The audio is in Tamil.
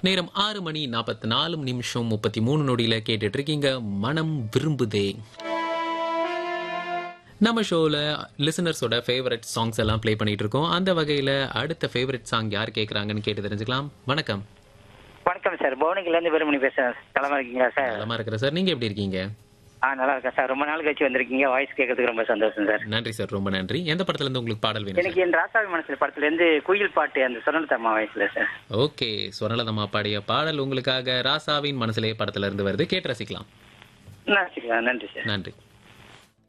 நேரம் ஆறு மணி நாற்பத்தி நாலு நிமிஷம் முப்பத்தி மூணு நொடியில கேட்டுட்டு இருக்கீங்க மனம் விரும்புதே நம்ம ஷோவில் லிசனர்ஸோட ஃபேவரட் சாங்ஸ் எல்லாம் ப்ளே பண்ணிட்டு இருக்கோம் அந்த வகையில் அடுத்த ஃபேவரட் சாங் யார் கேட்குறாங்கன்னு கேட்டு தெரிஞ்சுக்கலாம் வணக்கம் வணக்கம் சார் பவுனிக்கிலேருந்து வீரமணி பேசுறேன் தலைமா இருக்கீங்களா சார் நலமா இருக்கிறேன் சார் நீங்கள் எப்படி இருக்கீங்க ஆ நல்லா இருக்கேன் சார் ரொம்ப நாள் கழிச்சு வந்திருக்கீங்க வாய்ஸ் கேட்கறதுக்கு ரொம்ப சந்தோஷம் சார் நன்றி சார் ரொம்ப நன்றி எந்த படத்துல இருந்து உங்களுக்கு பாடல் வேணும் எனக்கு என் ராசாவி மனசுல படத்துல இருந்து குயில் பாட்டு அந்த சுரண்டத்தம்மா வயசுல சார் ஓகே ஸ்வரலதம்மா பாடிய பாடல் உங்களுக்காக ராசாவின் மனசிலே படத்துல இருந்து வருது கேட்டு ரசிக்கலாம் நன்றி சார் நன்றி சார் நன்றி